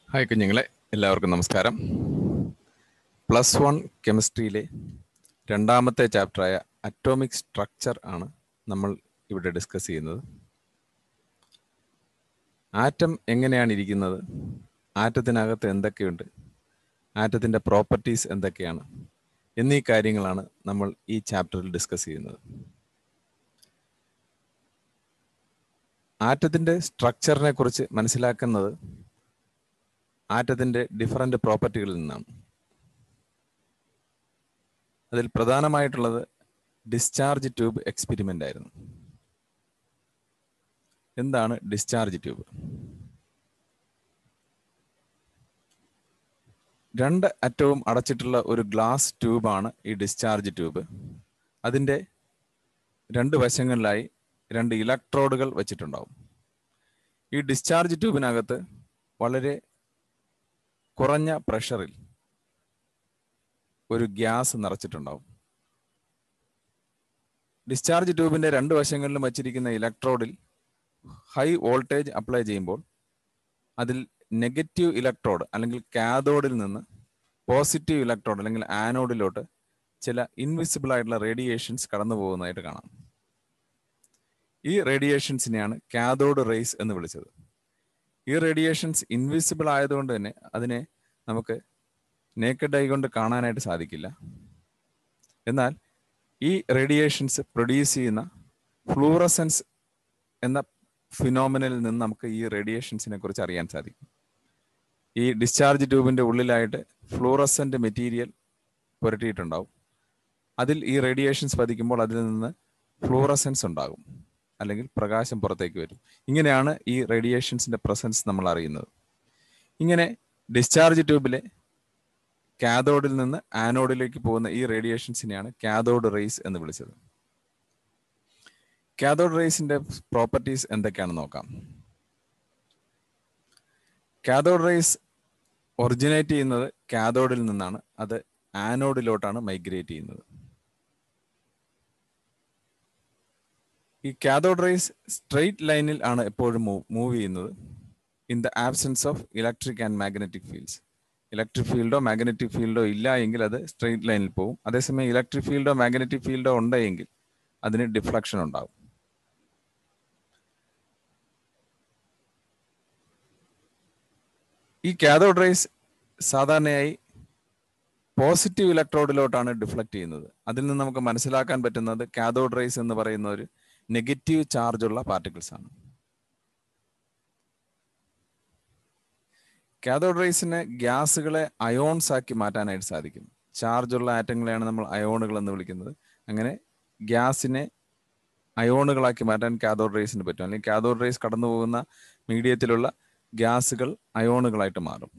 hi കുഞ്ഞുങ്ങളെ എല്ലാവർക്കും നമസ്കാരം പ്ലസ് വൺ കെമിസ്ട്രിയിലെ രണ്ടാമത്തെ ചാപ്റ്ററായ അറ്റോമിക് സ്ട്രക്ചർ ആണ് നമ്മൾ ഇവിടെ ഡിസ്കസ് ചെയ്യുന്നത് ആറ്റം എങ്ങനെയാണ് ഇരിക്കുന്നത് ആറ്റത്തിനകത്ത് എന്തൊക്കെയുണ്ട് ആറ്റത്തിൻ്റെ പ്രോപ്പർട്ടീസ് എന്തൊക്കെയാണ് എന്നീ കാര്യങ്ങളാണ് നമ്മൾ ഈ ചാപ്റ്ററിൽ ഡിസ്കസ് ചെയ്യുന്നത് ആറ്റത്തിൻ്റെ സ്ട്രക്ചറിനെ കുറിച്ച് മനസ്സിലാക്കുന്നത് ആറ്റത്തിൻ്റെ ഡിഫറെൻ്റ് പ്രോപ്പർട്ടികളിൽ നിന്നാണ് അതിൽ പ്രധാനമായിട്ടുള്ളത് ഡിസ്ചാർജ് ട്യൂബ് എക്സ്പെരിമെൻ്റ് ആയിരുന്നു എന്താണ് ഡിസ്ചാർജ് ട്യൂബ് രണ്ട് അറ്റവും അടച്ചിട്ടുള്ള ഒരു ഗ്ലാസ് ട്യൂബാണ് ഈ ഡിസ്ചാർജ് ട്യൂബ് അതിൻ്റെ രണ്ട് വശങ്ങളിലായി രണ്ട് ഇലക്ട്രോഡുകൾ വെച്ചിട്ടുണ്ടാവും ഈ ഡിസ്ചാർജ് ട്യൂബിനകത്ത് വളരെ കുറഞ്ഞ പ്രഷറിൽ ഒരു ഗ്യാസ് നിറച്ചിട്ടുണ്ടാവും ഡിസ്ചാർജ് ട്യൂബിന്റെ രണ്ട് വശങ്ങളിലും വച്ചിരിക്കുന്ന ഇലക്ട്രോഡിൽ ഹൈ വോൾട്ടേജ് അപ്ലൈ ചെയ്യുമ്പോൾ അതിൽ നെഗറ്റീവ് ഇലക്ട്രോഡ് അല്ലെങ്കിൽ കാതോഡിൽ നിന്ന് പോസിറ്റീവ് ഇലക്ട്രോഡ് അല്ലെങ്കിൽ ആനോഡിലോട്ട് ചില ഇൻവിസിബിൾ ആയിട്ടുള്ള റേഡിയേഷൻസ് കടന്നു പോകുന്നതായിട്ട് കാണാം ഈ റേഡിയേഷൻസിനെയാണ് കാതോഡ് റേസ് എന്ന് വിളിച്ചത് ഈ റേഡിയേഷൻസ് ഇൻവിസിബിൾ ആയതുകൊണ്ട് തന്നെ അതിനെ നമുക്ക് നേക്കഡ് ഐ കൊണ്ട് കാണാനായിട്ട് സാധിക്കില്ല എന്നാൽ ഈ റേഡിയേഷൻസ് പ്രൊഡ്യൂസ് ചെയ്യുന്ന ഫ്ലൂറസൻസ് എന്ന ഫിനോമിനലിൽ നിന്ന് നമുക്ക് ഈ റേഡിയേഷൻസിനെ കുറിച്ച് അറിയാൻ സാധിക്കും ഈ ഡിസ്ചാർജ് ട്യൂബിന്റെ ഉള്ളിലായിട്ട് ഫ്ലൂറസന്റ് മെറ്റീരിയൽ പുരട്ടിയിട്ടുണ്ടാവും അതിൽ ഈ റേഡിയേഷൻസ് പതിക്കുമ്പോൾ അതിൽ നിന്ന് ഫ്ലൂറസൻസ് ഉണ്ടാകും അല്ലെങ്കിൽ പ്രകാശം പുറത്തേക്ക് വരും ഇങ്ങനെയാണ് ഈ റേഡിയേഷൻസിന്റെ പ്രസൻസ് നമ്മൾ അറിയുന്നത് ഇങ്ങനെ ഡിസ്ചാർജ് ട്യൂബിലെ കാതോഡിൽ നിന്ന് ആനോഡിലേക്ക് പോകുന്ന ഈ റേഡിയേഷൻസിനെയാണ് കാതോഡ് റേസ് എന്ന് വിളിച്ചത് കാതോഡ് റേസിന്റെ പ്രോപ്പർട്ടീസ് എന്തൊക്കെയാണെന്ന് നോക്കാം കാതോഡ് റേസ് ഒറിജിനേറ്റ് ചെയ്യുന്നത് കാതോഡിൽ നിന്നാണ് അത് ആനോഡിലോട്ടാണ് മൈഗ്രേറ്റ് ചെയ്യുന്നത് ഈ കാതോഡ് റേസ് സ്ട്രെയിറ്റ് ലൈനിൽ ആണ് എപ്പോഴും മൂവ് ചെയ്യുന്നത് in the absence of electric and magnetic fields electric ഫീൽഡോ മാഗ്നറ്റിക് ഫീൽഡോ ഇല്ല എങ്കിൽ അത് സ്ട്രെയിറ്റ് ലൈനിൽ പോകും അതേസമയം ഇലക്ട്രിക് ഫീൽഡോ മാഗ്നറ്റിക് ഫീൽഡോ ഉണ്ടെങ്കിൽ അതിന് ഡിഫ്ലക്ഷൻ ഉണ്ടാകും ഈ കാതോഡ് റേസ് സാധാരണയായി പോസിറ്റീവ് ഇലക്ട്രോഡിലോട്ടാണ് ഡിഫ്ലക്ട് ചെയ്യുന്നത് അതിൽ നിന്ന് നമുക്ക് മനസ്സിലാക്കാൻ പറ്റുന്നത് കാതോഡ് റേസ് എന്ന് പറയുന്ന ഒരു നെഗറ്റീവ് ചാർജ് ഉള്ള പാർട്ടിക്കിൾസ് ആണ് കാതോഡ് റേസിന് ഗ്യാസുകളെ അയോൺസ് ആക്കി മാറ്റാനായിട്ട് സാധിക്കും ചാർജ് ഉള്ള ആറ്റങ്ങളെയാണ് നമ്മൾ അയോണുകൾ എന്ന് വിളിക്കുന്നത് അങ്ങനെ ഗ്യാസിനെ അയോണുകളാക്കി മാറ്റാൻ കാതോഡ് റേസിന് പറ്റും അല്ലെങ്കിൽ കാതോഡ് റേസ് കടന്നു പോകുന്ന മീഡിയത്തിലുള്ള ഗ്യാസുകൾ അയോണുകളായിട്ട് മാറും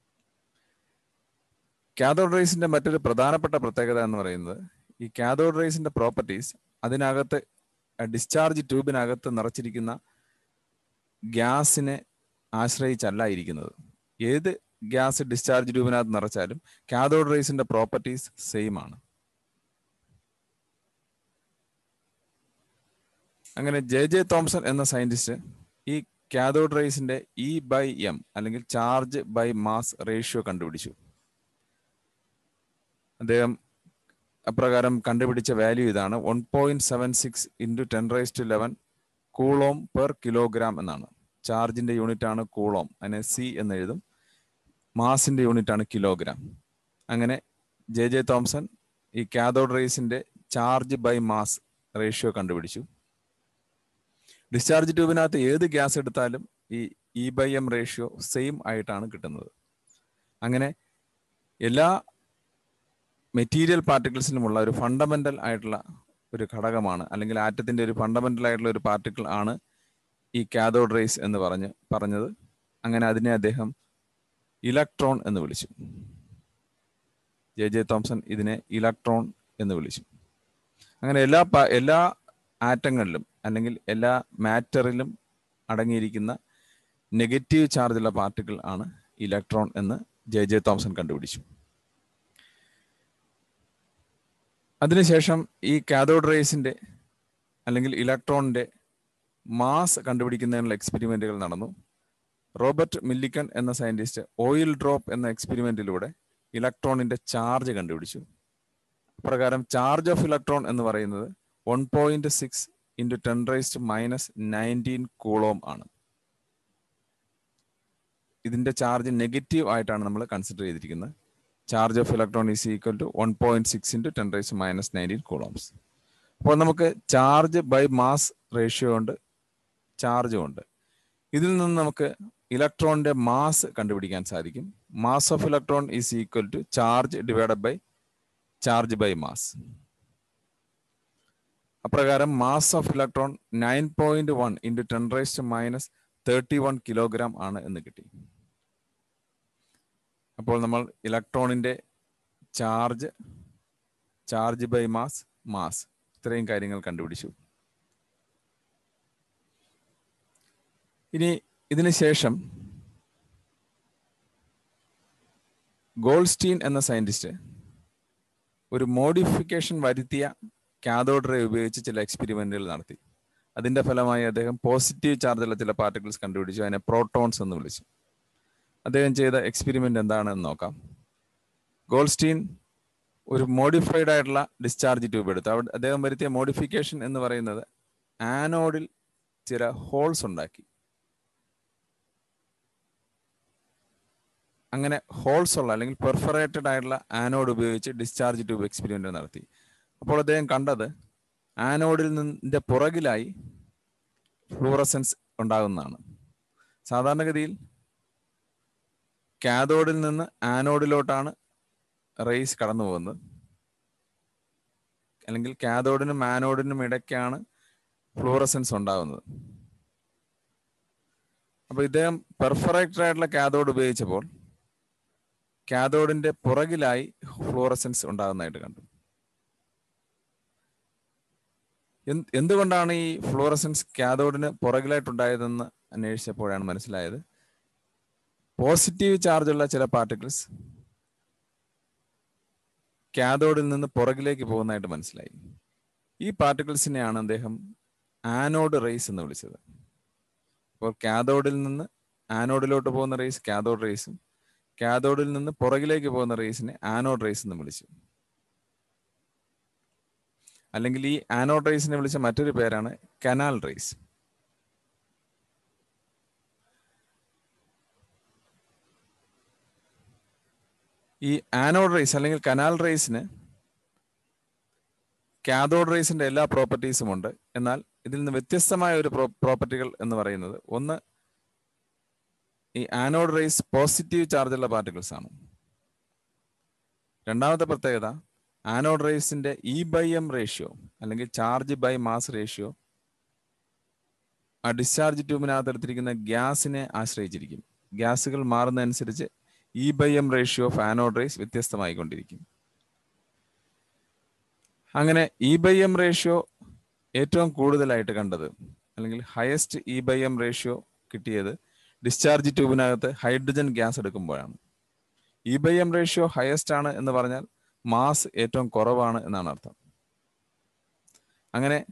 കാതോഡ് റേസിന്റെ മറ്റൊരു പ്രധാനപ്പെട്ട പ്രത്യേകത എന്ന് പറയുന്നത് ഈ കാതോഡ് റേസിന്റെ പ്രോപ്പർട്ടീസ് അതിനകത്ത് ഡിസ്ചാർജ് ട്യൂബിനകത്ത് നിറച്ചിരിക്കുന്ന ഗ്യാസിനെ ആശ്രയിച്ചല്ല ഇരിക്കുന്നത് ഏത് ഗ്യാസ് ഡിസ്ചാർജ് ട്യൂബിനകത്ത് നിറച്ചാലും കാതോഡ് റേസിന്റെ പ്രോപ്പർട്ടീസ് സെയിം ആണ് അങ്ങനെ ജെ ജെ തോംസൺ എന്ന സയന്റിസ്റ്റ് ഈ കാതോഡ് റേസിന്റെ ഇ ബൈ എം അല്ലെങ്കിൽ ചാർജ് ബൈ മാസ് റേഷ്യോ കണ്ടുപിടിച്ചു അദ്ദേഹം അപ്രകാരം കണ്ടുപിടിച്ച വാല്യൂ ഇതാണ് one point seven six into ten raise to eleven coulomb per kilogram എന്നാണ് ചാർജിന്റെ യൂണിറ്റ് ആണ് കൂളോം അതിനെ സി എന്ന് എഴുതും മാസിന്റെ യൂണിറ്റ് ആണ് കിലോഗ്രാം അങ്ങനെ ജെ ജെ തോംസൺ ഈ കാതോഡ് റേസിന്റെ ചാർജ് ബൈ മാസ് റേഷ്യോ കണ്ടുപിടിച്ചു ഡിസ്ചാർജ് ട്യൂബിനകത്ത് ഏത് ഗ്യാസ് എടുത്താലും ഈ E by M ratio same ആയിട്ടാണ് കിട്ടുന്നത് അങ്ങനെ എല്ലാ മെറ്റീരിയൽ പാർട്ടിക്കിൾസിനുമുള്ള ഒരു ഫണ്ടമെന്റൽ ആയിട്ടുള്ള ഒരു ഘടകമാണ് അല്ലെങ്കിൽ ആറ്റത്തിന്റെ ഒരു ഫണ്ടമെന്റൽ ആയിട്ടുള്ള ഒരു പാർട്ടിക്കിൾ ആണ് ഈ കാതോഡ് റേസ് എന്ന് പറഞ്ഞ് പറഞ്ഞത് അങ്ങനെ അതിനെ അദ്ദേഹം ഇലക്ട്രോൺ എന്ന് വിളിച്ചു ജെ ജെ തോംസൺ ഇതിനെ ഇലക്ട്രോൺ എന്ന് വിളിച്ചു അങ്ങനെ എല്ലാ എല്ലാ ആറ്റങ്ങളിലും അല്ലെങ്കിൽ എല്ലാ മാറ്ററിലും അടങ്ങിയിരിക്കുന്ന നെഗറ്റീവ് ചാർജുള്ള പാർട്ടിക്കിൾ ആണ് ഇലക്ട്രോൺ എന്ന് ജെ ജെ തോംസൺ കണ്ടുപിടിച്ചു അതിനുശേഷം ഈ കാതോഡ് റേസിന്റെ അല്ലെങ്കിൽ ഇലക്ട്രോണിന്റെ മാസ് കണ്ടുപിടിക്കുന്നതിനുള്ള എക്സ്പെരിമെന്റുകൾ നടന്നു റോബർട്ട് മില്ലിക്കൺ എന്ന സയന്റിസ്റ്റ് ഓയിൽ ഡ്രോപ്പ് എന്ന എക്സ്പെരിമെന്റിലൂടെ ഇലക്ട്രോണിന്റെ ചാർജ് കണ്ടുപിടിച്ചു പ്രകാരം ചാർജ് ഓഫ് ഇലക്ട്രോൺ എന്ന് പറയുന്നത് one point six into ten raised minus nineteen coulomb ആണ് ഇതിന്റെ ചാർജ് നെഗറ്റീവ് ആയിട്ടാണ് നമ്മൾ കൺസിഡർ ചെയ്തിരിക്കുന്നത് charge of electron is equal to one point six into ten raised minus nineteen coulombs അപ്പോൾ നമുക്ക് ചാർജ് ബൈ മാസ് റേഷ്യോ ഉണ്ട് ചാർജും ഉണ്ട് ഇതിൽ നിന്ന് നമുക്ക് ഇലക്ട്രോണിന്റെ മാസ് കണ്ടുപിടിക്കാൻ സാധിക്കും mass of electron is equal to charge divided by charge by mass അപ്രകാരം mass of electron nine point one into ten raised minus thirty one kilogram ആണ് എന്ന് കിട്ടി അപ്പോൾ നമ്മൾ ഇലക്ട്രോണിന്റെ charge charge by mass mass ഇത്രയും കാര്യങ്ങൾ കണ്ടുപിടിച്ചു ഇനി ഇതിന് ശേഷം ഗോൾസ്റ്റീൻ എന്ന സയന്റിസ്റ്റ് ഒരു മോഡിഫിക്കേഷൻ വരുത്തിയ കാഥോഡ് റേ ഉപയോഗിച്ച് ചില എക്സ്പെരിമെന്റുകൾ നടത്തി അതിന്റെ ഫലമായി അദ്ദേഹം പോസിറ്റീവ് ചാർജുള്ള ചില പാർട്ടിക്കിൾസ് കണ്ടുപിടിച്ചു അതിനെ പ്രോട്ടോൺസ് എന്ന് വിളിച്ചു അദ്ദേഹം ചെയ്ത എക്സ്പെരിമെന്റ് എന്താണെന്ന് നോക്കാം ഗോൾസ്റ്റീൻ ഒരു മോഡിഫൈഡ് ആയിട്ടുള്ള ഡിസ്ചാർജ് ട്യൂബ് എടുത്തു അവിടെ അദ്ദേഹം വരുത്തിയ മോഡിഫിക്കേഷൻ എന്ന് പറയുന്നത് ആനോഡിൽ ചില ഹോൾസ് ഉണ്ടാക്കി അങ്ങനെ ഹോൾസ് ഉള്ള അല്ലെങ്കിൽ പെർഫറേറ്റഡ് ആയിട്ടുള്ള ആനോഡ് ഉപയോഗിച്ച് ഡിസ്ചാർജ് ട്യൂബ് എക്സ്പെരിമെന്റ് നടത്തി അപ്പോൾ അദ്ദേഹം കണ്ടത് ആനോഡിൽ നിന്നിന്റെ പുറകിലായി ഫ്ലൂറസൻസ് ഉണ്ടാകുന്നതാണ് സാധാരണഗതിയിൽ കാഥോഡിൽ നിന്ന് ആനോഡിലോട്ടാണ് റേസ് കടന്നു പോകുന്നത് അല്ലെങ്കിൽ കാഥോഡിനും ആനോഡിനും ഇടയ്ക്കാണ് ഫ്ലൂറസൻസ് ഉണ്ടാകുന്നത് അപ്പൊ ഇദ്ദേഹം പെർഫറേറ്റഡ് ആയിട്ടുള്ള കാഥോഡ് ഉപയോഗിച്ചപ്പോൾ കാഥോഡിന്റെ പുറകിലായി ഫ്ലൂറസൻസ് ഉണ്ടാകുന്നതായിട്ട് കണ്ടു എന്തുകൊണ്ടാണ് ഈ ഫ്ലൂറസൻസ് കാഥോഡിന് പുറകിലായിട്ടുണ്ടായതെന്ന് അന്വേഷിച്ചപ്പോഴാണ് മനസ്സിലായത് പോസിറ്റീവ് ചാർജുള്ള ചില പാർട്ടിക്കിൾസ് കാഥോഡിൽ നിന്ന് പുറകിലേക്ക് പോകുന്നതായിട്ട് മനസ്സിലായി ഈ പാർട്ടിക്കിൾസിനെയാണ് അദ്ദേഹം ആനോഡ് റേസ് എന്ന് വിളിച്ചത് അപ്പോൾ കാഥോഡിൽ നിന്ന് ആനോഡിലോട്ട് പോകുന്ന റേസ് കാഥോഡ് റേസും കാഥോഡിൽ നിന്ന് പുറകിലേക്ക് പോകുന്ന റേസിനെ ആനോഡ് റേസ് എന്ന് വിളിച്ചു അല്ലെങ്കിൽ ഈ ആനോഡ് റേസിനെ വിളിച്ച മറ്റൊരു പേരാണ് കനാൽ റേസ് ഈ ആനോഡ് റേസ് അല്ലെങ്കിൽ കനാൽ റേസിന് കാഥോഡ് റേസിന്റെ എല്ലാ പ്രോപ്പർട്ടീസും ഉണ്ട് എന്നാൽ ഇതിൽ നിന്ന് വ്യത്യസ്തമായ ഒരു പ്രോപ്പർട്ടികൾ എന്ന് പറയുന്നത് ഒന്ന് ഈ ആനോഡ് റേസ് പോസിറ്റീവ് ചാർജുള്ള പാർട്ടിക്കിൾസ് ആണ് രണ്ടാമത്തെ പ്രത്യേകത ആനോഡ് റേസിന്റെ ഇ ബൈ എം റേഷ്യോ അല്ലെങ്കിൽ ചാർജ് ബൈ മാസ് റേഷ്യോ ആ ഡിസ്ചാർജ് ട്യൂബിനകത്ത് എടുത്തിരിക്കുന്ന ഗ്യാസിനെ ആശ്രയിച്ചിരിക്കും ഗ്യാസുകൾ മാറുന്നതനുസരിച്ച് E by M ratio of anode rays വ്യത്യസ്തമായിക്കൊണ്ടിരിക്കും അങ്ങനെ ഇ ബൈ എം റേഷ്യോ ഏറ്റവും കൂടുതലായിട്ട് കണ്ടത് അല്ലെങ്കിൽ highest E by M ratio കിട്ടിയത് ഡിസ്ചാർജ് ട്യൂബിനകത്ത് ഹൈഡ്രജൻ ഗ്യാസ് എടുക്കുമ്പോഴാണ് E by M ratio highest ആണ് എന്ന് പറഞ്ഞാൽ മാസ് ഏറ്റവും കുറവാണ് എന്നാണ് അർത്ഥം അങ്ങനെ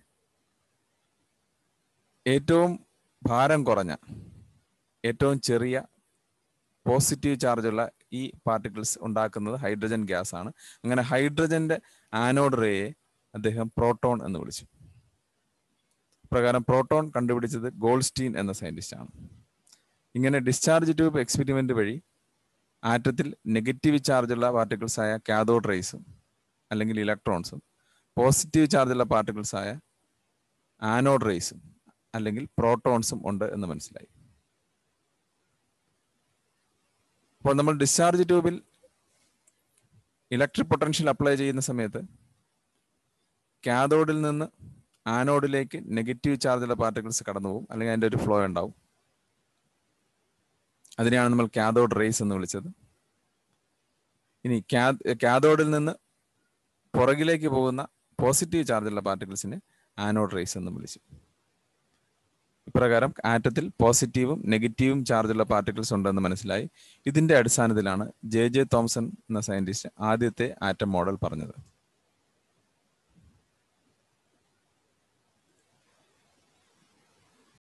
ഏറ്റവും ഭാരം കുറഞ്ഞ ഏറ്റവും ചെറിയ പോസിറ്റീവ് ചാർജുള്ള ഈ പാർട്ടിക്കിൾസ് ഉണ്ടാക്കുന്നത് ഹൈഡ്രജൻ ഗ്യാസ് ആണ് അങ്ങനെ ഹൈഡ്രജന്റെ ആനോഡ് റേയെ അദ്ദേഹം പ്രോട്ടോൺ എന്ന് വിളിച്ചു പ്രകാരം പ്രോട്ടോൺ കണ്ടുപിടിച്ചത് ഗോൾസ്റ്റീൻ എന്ന സയന്റിസ്റ്റ് ആണ് ഇങ്ങനെ ഡിസ്ചാർജ് ട്യൂബ് എക്സ്പെരിമെന്റ് വഴി ആറ്റത്തിൽ നെഗറ്റീവ് ചാർജുള്ള പാർട്ടിക്കിൾസ് ആയ കാഥോഡ് റേസും അല്ലെങ്കിൽ ഇലക്ട്രോൺസും പോസിറ്റീവ് ചാർജുള്ള പാർട്ടിക്കിൾസ് ആയ ആനോഡ് റേസും അല്ലെങ്കിൽ പ്രോട്ടോൺസും ഉണ്ട് എന്ന് മനസ്സിലായി അപ്പോൾ നമ്മൾ ഡിസ്ചാർജ് ട്യൂബിൽ ഇലക്ട്രിക് പൊട്ടൻഷ്യൽ അപ്ലൈ ചെയ്യുന്ന സമയത്ത് കാഥോഡിൽ നിന്ന് ആനോഡിലേക്ക് നെഗറ്റീവ് ചാർജുള്ള പാർട്ടിക്കിൾസ് കടന്നു പോകും അല്ലെങ്കിൽ അതിൻ്റെ ഒരു ഫ്ലോ ഉണ്ടാവും അതിനെയാണ് നമ്മൾ കാഥോഡ് റേസ് എന്ന് വിളിച്ചത് ഇനി കാഥോഡിൽ നിന്ന് പുറകിലേക്ക് പോകുന്ന പോസിറ്റീവ് ചാർജുള്ള പാർട്ടിക്കിൾസിനെ ആനോഡ് റേസ് എന്ന് വിളിച്ചു ഇപ്രകാരം ആറ്റത്തിൽ പോസിറ്റീവും നെഗറ്റീവും ചാർജുള്ള പാർട്ടിക്കിൾസ് ഉണ്ടെന്ന് മനസ്സിലായി ഇതിന്റെ അടിസ്ഥാനത്തിലാണ് ജെ ജെ തോംസൺ എന്ന സയന്റിസ്റ്റ് ആദ്യത്തെ ആറ്റം മോഡൽ പറഞ്ഞത്